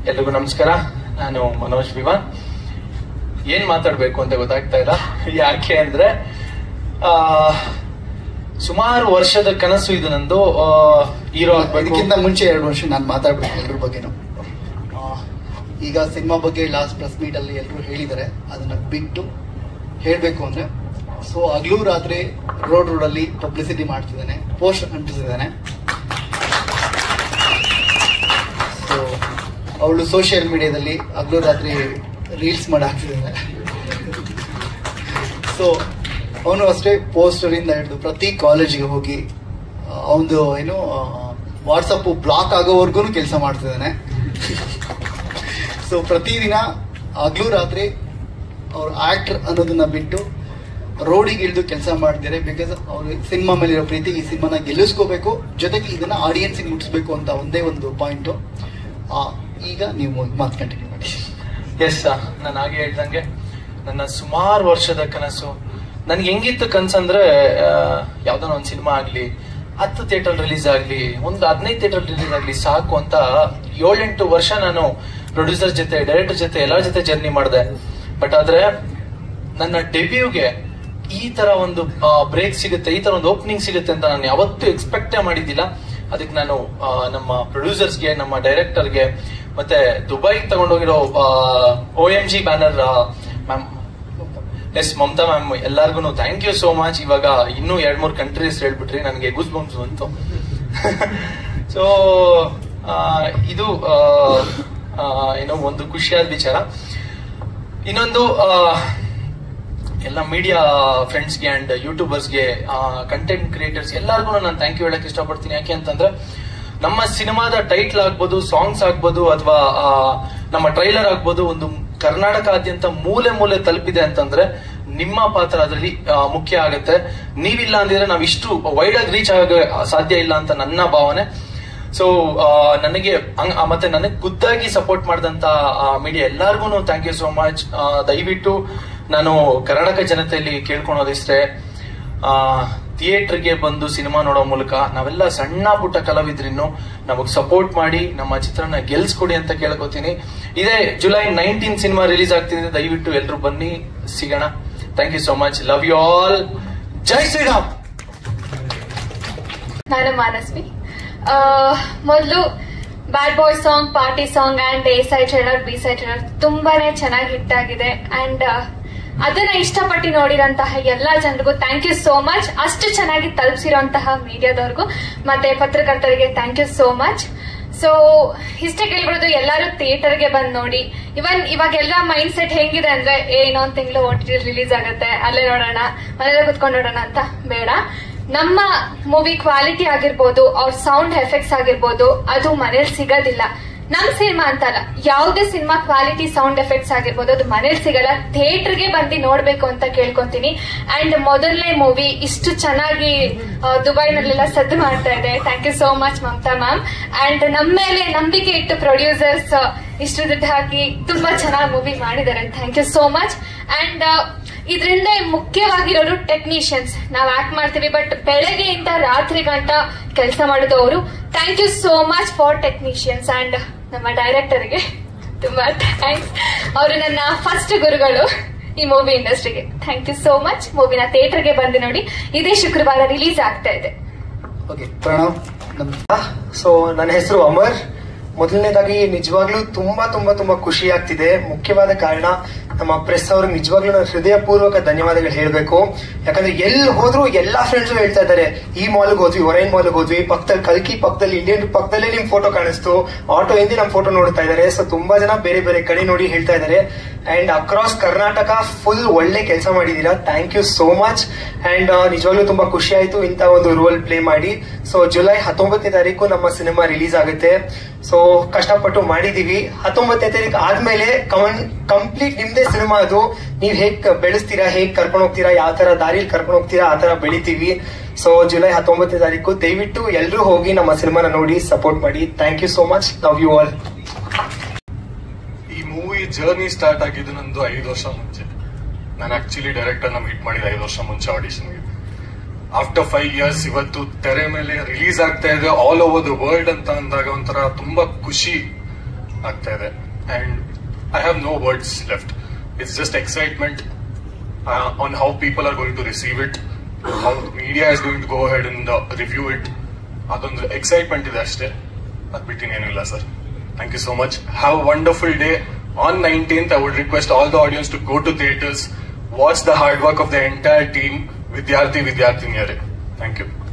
ಎಲ್ರಿಗೂ ನಮಸ್ಕಾರ ನಾನು ಮನೋಜ್ ವಿವಾನ್ ಏನ್ ಮಾತಾಡ್ಬೇಕು ಅಂತ ಗೊತ್ತಾಗ್ತಾ ಇಲ್ಲ ಯಾಕೆ ಅಂದ್ರೆ ಆ ಸುಮಾರು ವರ್ಷದ ಕನಸು ಇದು ನಂದು ಹೀರೋ ಆಗ್ಬೇಕು ಇದಕ್ಕಿಂತ ಮುಂಚೆ ಎರಡು ವರ್ಷ ನಾನು ಮಾತಾಡ್ಬೇಕು ಎಲ್ರ ಬಗ್ಗೆನು ಆ, ಈಗ ಸಿನಿಮಾ ಬಗ್ಗೆ ಲಾಸ್ಟ್ ಪ್ರೆಸ್ ಮೀಟ್ ಅಲ್ಲಿ ಎಲ್ಲರೂ ಹೇಳಿದ್ದಾರೆ ಅದನ್ನ ಬಿಟ್ಟು ಹೇಳಬೇಕು ಅಂದ್ರೆ ಸೊ ಹಗ್ಲೂ ರಾತ್ರಿ ರೋಡ್ ರೋಡ್ ಅಲ್ಲಿ ಪಬ್ಲಿಸಿಟಿ ಮಾಡ್ತಿದ್ದಾನೆ ಪೋಸ್ಟ್ ಅಂಟಿಸಿದ್ದಾನೆ ಸೊ ಅವಳು ಸೋಷಿಯಲ್ ಮೀಡಿಯಾದಲ್ಲಿ ಹಗ್ಲೂ ರಾತ್ರಿ ರೀಲ್ಸ್ ಮಾಡಿ ಹಾಕ್ತಿದ್ದಾನೆ ಸೊ ಅವನು ಅಷ್ಟೇ ಪೋಸ್ಟರಿಂದ ಹಿಡಿದು ಪ್ರತಿ ಕಾಲೇಜಿಗೆ ಹೋಗಿ ಅವನು ಏನು ವಾಟ್ಸಪ್ ಬ್ಲಾಕ್ ಆಗೋವರೆಗೂ ಕೆಲಸ ಮಾಡ್ತಿದ್ದಾನೆ ಸೊ ಪ್ರತಿದಿನ ಹಗ್ಲೂ ರಾತ್ರಿ ಅವ್ರ ಆಕ್ಟರ್ ಅನ್ನೋದನ್ನ ಬಿಟ್ಟು ರೋಡಿಗೆ ಇಳಿದು ಕೆಲಸ ಮಾಡ್ತಾರೆ ಬಿಕಾಸ್ ಅವ್ರ ಸಿನಿಮಾ ಮೇಲೆ ಇರೋ ಪ್ರೀತಿ ಈ ಸಿನಿಮಾನ ಗೆಲ್ಲಿಸ್ಕೋಬೇಕು ಜೊತೆಗೆ ಇದನ್ನ ಆಡಿಯನ್ಸ್ಗೆ ಮುಟ್ಟಿಸ್ಬೇಕು ಅಂತ ಒಂದೇ ಒಂದು ಪಾಯಿಂಟು ಈಗ ನೀವು ಮಾತು ಕಂಟಿನ್ಯೂ ಮಾಡಿ ಎಸ್ ನಾನು ಹಾಗೆ ಹೇಳ್ದಂಗೆ ನನ್ನ ಸುಮಾರು ವರ್ಷದ ಕನಸು ನನ್ಗೆ ಹೆಂಗಿತ್ತು ಕನ್ಸಂದ್ರೆ ಯಾವ್ದಾನ ಒಂದ್ ಸಿನಿಮಾ ಆಗ್ಲಿ ಹತ್ತು ಥಿಯೇಟರ್ ರಿಲೀಸ್ ಆಗ್ಲಿ ಒಂದು ಹದಿನೈದು ಥಿಯೇಟರ್ ರಿಲೀಸ್ ಆಗ್ಲಿ ಸಾಕು ಅಂತ ಏಳೆಂಟು ವರ್ಷ ನಾನು ಪ್ರೊಡ್ಯೂಸರ್ ಜೊತೆ ಡೈರೆಕ್ಟರ್ ಜೊತೆ ಎಲ್ಲರ ಜೊತೆ ಜರ್ನಿ ಮಾಡಿದೆ ಬಟ್ ಆದ್ರೆ ನನ್ನ ಡೆಬ್ಯೂಗೆ ಈ ತರ ಒಂದು ಬ್ರೇಕ್ ಸಿಗುತ್ತೆ ಈ ತರ ಒಂದು ಓಪನಿಂಗ್ ಸಿಗುತ್ತೆ ಅಂತ ನಾನು ಯಾವತ್ತೂ ಎಕ್ಸ್ಪೆಕ್ಟೇ ಮಾಡಿದ್ದಿಲ್ಲ ಅದಕ್ಕೆ ನಾನು ಆ, ನಮ್ಮ ಪ್ರೊಡ್ಯೂಸರ್ಸ್ಗೆ ನಮ್ಮ ಡೈರೆಕ್ಟರ್ಗೆ ಮತ್ತೆ ದುಬೈ ತಗೊಂಡೋಗಿರೋ O M G banner ma'am S Mamata ma'am ಎಲ್ಲಾರ್ಗು ಥ್ಯಾಂಕ್ ಯು ಸೋ ಮಚ್ ಇವಾಗ ಇನ್ನೂ ಎರಡ್ ಮೂರ್ ಕಂಟ್ರೀಸ್ ಹೇಳ್ಬಿಟ್ರಿ ನನಗೆ ಗುಸ್ ಬಂಪ್ಸ್ ಬಂತು ಸೊ ಇದು ಆ, ಆ, ಏನೋ ಒಂದು ಖುಷಿಯಾದ ವಿಚಾರ ಇನ್ನೊಂದು ಆ, ಎಲ್ಲ ಮೀಡಿಯಾ ಫ್ರೆಂಡ್ಸ್ಗೆ ಅಂಡ್ ಯೂಟ್ಯೂಬರ್ಸ್ಗೆ ಕಂಟೆಂಟ್ ಕ್ರಿಯೇಟರ್ಸ್ ಎಲ್ಲರಿಗೂ ನಾನು ಥ್ಯಾಂಕ್ ಯು ಹೇಳಕ್ ಇಷ್ಟಪಡ್ತೀನಿ ಯಾಕೆ ಅಂತಂದ್ರೆ ನಮ್ಮ ಸಿನಿಮಾದ ಟೈಟ್ಲ್ ಆಗ್ಬೋದು ಸಾಂಗ್ಸ್ ಆಗ್ಬೋದು ಅಥವಾ ನಮ್ಮ ಟ್ರೈಲರ್ ಆಗ್ಬೋದು ಒಂದು ಕರ್ನಾಟಕಾದ್ಯಂತ ಮೂಲೆ ಮೂಲೆ ತಲುಪಿದೆ ಅಂತಂದ್ರೆ ನಿಮ್ಮ ಪಾತ್ರ ಅದರಲ್ಲಿ ಮುಖ್ಯ ಆಗುತ್ತೆ ನೀವಿಲ್ಲ ಅಂದಿದ್ರೆ ನಾವ್ ಇಷ್ಟು ವೈಡ್ ಆಗಿ ರೀಚ್ ಆಗ ಸಾಧ್ಯ ಇಲ್ಲ ಅಂತ ನನ್ನ ಭಾವನೆ ಸೊ ನನಗೆ ಹಂಗ್- ಆ, ಮತ್ತೆ ನನಗೆ ಖುದ್ದಾಗಿ ಸಪೋರ್ಟ್ ಮಾಡಿದಂತ ಮೀಡಿಯಾ ಎಲ್ಲಾರ್ಗು ಥ್ಯಾಂಕ್ ಯು ಸೋ ಮಚ್ ದಯವಿಟ್ಟು ನಾನು ಕರ್ನಾಟಕ ಜನತೆಯಲ್ಲಿ ಕೇಳ್ಕೊಳೋದಿಷ್ಟೇ ಥಿಯೇಟರ್ಗೆ ಬಂದು ಸಿನಿಮಾ ನೋಡೋ ಮೂಲಕ ನಾವೆಲ್ಲ ಸಣ್ಣ ಪುಟ್ಟ ಕಲಾವಿದ್ರಿನ್ನು ನಮಗ್ ಸಪೋರ್ಟ್ ಮಾಡಿ ನಮ್ಮ ಚಿತ್ರನ ಗೆಲ್ಸ್ಕೊಡಿ ಅಂತ ಕೇಳ್ಕೊತೀನಿ ಇದೇ ಜುಲೈ ನೈನ್ಟೀನ್ ಸಿನಿಮಾ ರಿಲೀಸ್ ಆಗ್ತಿದೆ ದಯವಿಟ್ಟು ಎಲ್ರು ಬನ್ನಿ ಸಿಗೋಣ thank you so much love you all ಜೈ ಶ್ರೀರಾಮ್ ನಾನು ಮಾನಸ್ವಿ ಮೊದಲು bad boy song party song and A side trailer B side trailer ತುಂಬಾನೇ ಚೆನ್ನಾಗಿ ಹಿಟ್ ಆಗಿದೆ ಅಂಡ್ ಅದನ್ನ ಇಷ್ಟಪಟ್ಟು ನೋಡಿರಂತಹ ಎಲ್ಲಾ ಜನರಿಗೂ ಥ್ಯಾಂಕ್ ಯು ಸೋ ಮಚ್ ಅಷ್ಟು ಚೆನ್ನಾಗಿ ತಲುಪಿಸಿರುವಂತಹ ಮೀಡಿಯಾದವ್ರಿಗೂ ಮತ್ತೆ ಪತ್ರಕರ್ತರಿಗೆ thank you so much so ಇಷ್ಟೇ ಕೇಳ್ಬಿಡೋದು ಎಲ್ಲರೂ ಥಿಯೇಟರ್ಗೆ ಬಂದು ನೋಡಿ ಇವನ್ ಇವಾಗೆಲ್ಲ ಮೈಂಡ್ ಸೆಟ್ ಹೆಂಗಿದೆ ಅಂದ್ರೆ ಏ ಇನ್ನೊಂದ್ ತಿಂಗಳು ಓ ಟಿ ರಿಲೀಸ್ ಆಗುತ್ತೆ ಅಲ್ಲೇ ನೋಡೋಣ ಮನೇಲೆ ಕುತ್ಕೊಂಡು ನೋಡೋಣ ಅಂತ ಬೇಡ ನಮ್ಮ ಮೂವಿ ಕ್ವಾಲಿಟಿ ಆಗಿರ್ಬೋದು ಅವ್ರ ಸೌಂಡ್ ಎಫೆಕ್ಟ್ಸ್ ಆಗಿರ್ಬೋದು ಅದು ಮನೇಲಿ ಸಿಗೋದಿಲ್ಲ ನಮ್ ಸಿನಿಮಾ ಅಂತಲ್ಲ ಯಾವುದೇ ಸಿನಿಮಾ ಕ್ವಾಲಿಟಿ ಸೌಂಡ್ ಎಫೆಕ್ಟ್ಸ್ ಆಗಿರ್ಬೋದು ಅದು ಮನೇಲಿ ಸಿಗಲ್ಲ ಥಿಯೇಟರ್ಗೆ ಬಂದು ನೋಡ್ಬೇಕು ಅಂತ ಕೇಳ್ಕೊಂತೀನಿ ಅಂಡ್ ಮೊದಲನೇ ಮೂವಿ ಇಷ್ಟು ಚೆನ್ನಾಗಿ ಆ, ದುಬೈನಲ್ಲೆಲ್ಲ ಸದ್ದು ಮಾಡ್ತಾ ಇದೆ thank you so much Mamata ma'am and ನಮ್ಮ ಮೇಲೆ ನಂಬಿಕೆ ಇಟ್ಟು ಪ್ರೊಡ್ಯೂಸರ್ಸ್ ಇಷ್ಟು ದುಡ್ಡು ಹಾಕಿ ತುಂಬಾ ಚೆನ್ನಾಗಿ ಮೂವಿ ಮಾಡಿದ್ದಾರೆ thank you so much and ಇದರಿಂದ ಮುಖ್ಯವಾಗಿರೋರು ಟೆಕ್ನಿಷಿಯನ್ಸ್ ನಾವ್ ಆಕ್ಟ್ ಮಾಡ್ತೀವಿ ಬಟ್ ಬೆಳಗ್ಗೆಯಿಂದ ರಾತ್ರಿ ಗಂಟ ಕೆಲಸ ಮಾಡೋದು ಅವರು thank you so much for technicians and ನಮ್ಮ ಡೈರೆಕ್ಟರ್ಗೆ ತುಂಬಾ ಥ್ಯಾಂಕ್ಸ್ ಅವರು ನನ್ನ ಫಸ್ಟ್ ಗುರುಗಳು ಈ ಮೂವಿ ಇಂಡಸ್ಟ್ರಿಗೆ ಥ್ಯಾಂಕ್ ಯು ಸೋ ಮಚ್ ಮೂವಿನ ಥಿಯೇಟರ್ಗೆ ಬಂದು ನೋಡಿ ಇದೇ ಶುಕ್ರವಾರ ರಿಲೀಸ್ ಆಗ್ತಾ ಇದೆ ಓಕೆ ಪ್ರಣವ್ ನಮ್ ಸೊ ನನ್ನ ಹೆಸರು ಅಮರ್ ಮೊದಲನೇದಾಗಿ ನಿಜವಾಗ್ಲೂ ತುಂಬಾ ತುಂಬಾ ತುಂಬಾ ಖುಷಿ ಆಗ್ತಿದೆ ಮುಖ್ಯವಾದ ಕಾರಣ ನಮ್ಮ ಪ್ರೆಸ್ ಅವ್ರಿಗೆ ನಿಜವಾಗ್ಲೂ ನಾನು ಹೃದಯಪೂರ್ವಕ ಧನ್ಯವಾದಗಳು ಹೇಳ್ಬೇಕು ಯಾಕಂದ್ರೆ ಎಲ್ಲಿ ಹೋದ್ರು ಎಲ್ಲಾ ಫ್ರೆಂಡ್ಸ್ ಹೇಳ್ತಾ ಇದ್ದಾರೆ ಈ ಮಾಲ್ಗೆ ಹೋದ್ವಿ ಒರೈನ್ ಮಾಲ್ಗೆ ಹೋದ್ವಿ ಪಕ್ಕದಲ್ಲಿ ಕಲ್ಕಿ ಪಕ್ಕದಲ್ಲಿ ಇಂಡಿಯನ್ ಪಕ್ಕದಲ್ಲೇ ನಿಮ್ ಫೋಟೋ ಕಾಣಿಸ್ತು ಆಟೋ ಹಿಂದೆ ನಮ್ ಫೋಟೋ ನೋಡ್ತಾ ಇದ್ದಾರೆ ಸೊ ತುಂಬಾ ಜನ ಬೇರೆ ಬೇರೆ ಕಡೆ ನೋಡಿ ಹೇಳ್ತಾ ಇದ್ದಾರೆ ಅಂಡ್ ಅಕ್ರಾಸ್ ಕರ್ನಾಟಕ ಫುಲ್ ಒಳ್ಳೆ ಕೆಲಸ ಮಾಡಿದೀರಾ thank you so much and ನಿಜವಾಗ್ಲೂ ತುಂಬಾ ಖುಷಿ ಆಯ್ತು ಇಂತ ಒಂದು ರೋಲ್ ಪ್ಲೇ ಮಾಡಿ ಸೊ ಜುಲೈ ಹತ್ತೊಂಬತ್ತನೇ ತಾರೀಕು ನಮ್ಮ ಸಿನಿಮಾ ರಿಲೀಸ್ ಆಗುತ್ತೆ ಸೊ ಕಷ್ಟಪಟ್ಟು ಮಾಡಿದೀವಿ ಹತ್ತೊಂಬತ್ತನೇ ತಾರೀಕು ಆದ್ಮೇಲೆ ಕಂಪ್ಲೀಟ್ ನಿಮ್ದೇ ಸಿನಿಮಾ ಅದು ನೀವ್ ಹೇಗ್ ಬೆಳೆಸ್ತೀರಾ ಹೇಗ್ ಕರ್ಕೊಂಡು ಹೋಗ್ತೀರಾ ಯಾವ ತರ ದಾರಿಲಿ ಕರ್ಕೊಂಡು ಹೋಗ್ತೀರಾ ಆ ತರ ಬೆಳಿತೀವಿ ಸೊ ಜುಲೈ ಹತ್ತೊಂಬತ್ತನೇ ತಾರೀಕು ದಯವಿಟ್ಟು ಎಲ್ಲರೂ ಹೋಗಿ ನಮ್ಮ ಸಿನಿಮಾನ ನೋಡಿ ಸಪೋರ್ಟ್ ಮಾಡಿ thank you so much love you all ಈ ಮೂವಿ ಜರ್ನಿ ಸ್ಟಾರ್ಟ್ ಆಗಿದ್ದು ನಂದು ಐದು ವರ್ಷ ಮುಂಚೆ ನಾನು ಆಕ್ಚುಲಿ ಡೈರೆಕ್ಟರ್ ನ ಮೀಟ್ ಮಾಡಿದ ಐದು ವರ್ಷ ಮುಂಚೆ ಆಡಿಷನ್ಗೆ ಆಫ್ಟರ್ ಫೈವ್ ಇಯರ್ಸ್ ಇವತ್ತು ತೆರೆ ಮೇಲೆ ರಿಲೀಸ್ ಆಗ್ತಾ ಇದೆ ಆಲ್ ಓವರ್ ದ ವರ್ಲ್ಡ್ ಅಂತ ಅಂದಾಗ ಒಂಥರ ತುಂಬಾ ಖುಷಿ ಆಗ್ತಾ ಇದೆ and I have no words left it's just excitement on how people are going to receive it how media is going to go head and review it ಅದೊಂದು excitement ಇದೆ ಅಷ್ಟೇ ಅದ್ ಬಿಟ್ಟಿನ ಏನಿಲ್ಲ sir thank you so much have wonderful day on nineteenth I would request all the audience to go to theatres watch the hard work of the entire team ವಿದ್ಯಾರ್ಥಿ ವಿದ್ಯಾರ್ಥಿನಿಯರೇ thank you